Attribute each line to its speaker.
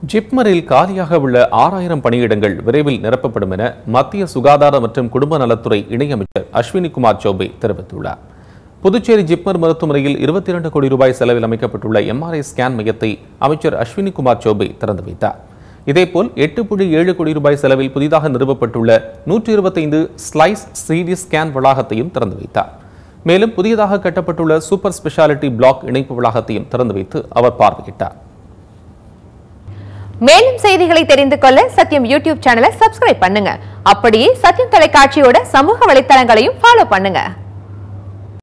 Speaker 1: ஜிப்மரில் காலியாக உள்ள ஆறாயிரம் பணியிடங்கள் விரைவில் நிரப்பப்படும் என மத்திய சுகாதார மற்றும் குடும்ப நலத்துறை இணையமைச்சர் அஸ்வினி குமார் சௌபே தெரிவித்துள்ளார் புதுச்சேரி ஜிப்மர் மருத்துவமனையில் இருபத்தி இரண்டு கோடி ரூபாய் செலவில் அமைக்கப்பட்டுள்ள எம்ஆர்ஐ ஸ்கேன் மையத்தை அமைச்சர் அஸ்வினி குமார் சௌபே திறந்து வைத்தார் இதேபோல் எட்டு புள்ளி ஏழு கோடி ரூபாய் செலவில் புதிதாக நிறுவப்பட்டுள்ள நூற்றி இருபத்தைந்து ஸ்லைஸ் சிடி ஸ்கேன் வளாகத்தையும் திறந்து வைத்தார் மேலும் புதியதாக கட்டப்பட்டுள்ள சூப்பர் ஸ்பெஷாலிட்டி பிளாக் இணைப்பு வளாகத்தையும் திறந்து வைத்து அவர் பார்வையிட்டார்
Speaker 2: மேலும் செய்திகளை தெரிந்து கொள்ள சத்யம் யூடியூப் சேனலை சப்ஸ்கிரைப் பண்ணுங்க அப்படியே சத்யம் தொலைக்காட்சியோட சமூக வலைத்தளங்களையும் ஃபாலோ பண்ணுங்க